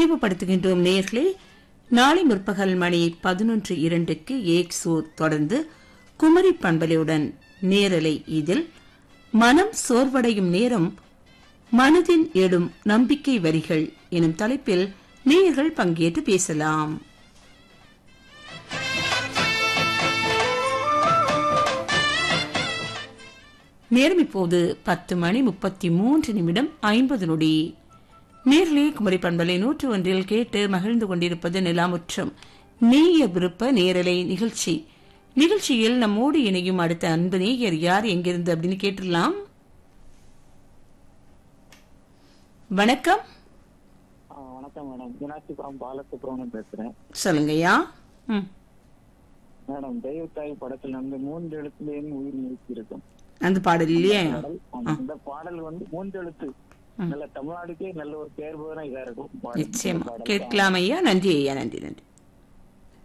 நினைவுபடுத்துகின்றோம் நேர்களே நாளை முற்பகல் மணி பதினொன்று இரண்டுக்கு ஏக்ஸோ தொடர்ந்து குமரி பண்பலையுடன் நேரலை இதில் மனம் சோர்வடையும் நேரம் மனதின் எழும் நம்பிக்கை வரிகள் எனும் தலைப்பில் நேயர்கள் பங்கேற்று பேசலாம் நேரம் இப்போது பத்து மணி முப்பத்தி மூன்று நிமிடம் ஐம்பது நொடி நேர்களே குமரி பண்பலை நூற்று ஒன்றில் கேட்டு மகிழ்ந்து கொண்டிருப்பது நிலாமுற்றம் நேய விருப்ப நேரலை நிகழ்ச்சி நிகழ்ச்சியில் நம்மோடு இணையும் அடுத்த அன்பு நேயர் யார் எங்கிருந்து அப்படின்னு கேட்டுடலாம் வணக்கம் ஆ, வணக்கம் மேடம் மீனாட்சிபுரம் பாலசுப்ரமணியம் பேசுறேன் சொல்லுங்கய்யா ம் மேடம் தெய்வத்தாய் படத்துல வந்து மூன்று எழுத்துலேயும் உயிர் நிறுத்தி இருக்கும் அந்த பாடல் இல்லையா பாடல் அந்த பாடல் வந்து மூன்று எழுத்து நல்ல தமிழ்நாடுக்கே நல்ல ஒரு பேர் போன இதா இருக்கும் பாடல். நிச்சயமா பாடல். கேட்கலாம் ஐயா நன்றி ஐயா நன்றி நன்றி